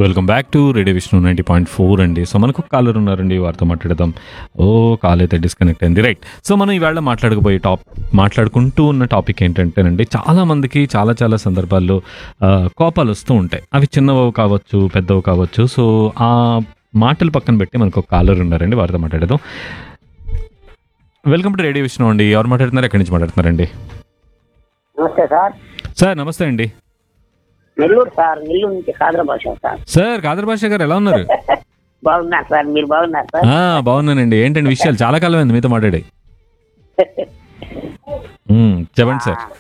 welcome back to radio Vishnu ninety point four అండి so మనకు caller ఉన్నారండి వారితో మాట్లాడదాం ఓ కాల్ అయితే డిస్కనెక్ట్ అయింది రైట్ సో మనం ఈవేళ మాట్లాడకపోయే టాప్ మాట్లాడుకుంటూ ఉన్న టాపిక్ ఏంటంటేనండి చాలా మందికి చాలా చాలా సందర్భాల్లో ఆ, కోపాలు వస్తూ ఉంటాయి అవి చిన్నవి కావచ్చు పెద్దవి కావచ్చు సో ఆ మాటలు పక్కన పెట్టి మనకు ఒక కాలర్ ఉన్నారండి వారితో మాట్లాడదాం వెల్కమ్ టు రేడియో విష్ణు అండి ఎవరు మాట్లాడుతున్నారు ఎక్కడి నుంచి మాట్లాడుతున్నారండి నమస్తే సార్ సార్ నమస్తే అండి నెల్లూరు సార్ నెల్లూరు నుంచి కాదర భాష సార్ సార్ కాదర్ భాష గారు ఎలా ఉన్నారు బాగున్నారు సార్ మీరు బాగున్నారు సార్ ఆ, బాగున్నానండి ఏంటండి విషయాలు చాలా కాలం అయింది మీతో మాట్లాడి మ్మ్, చెప్పండి సార్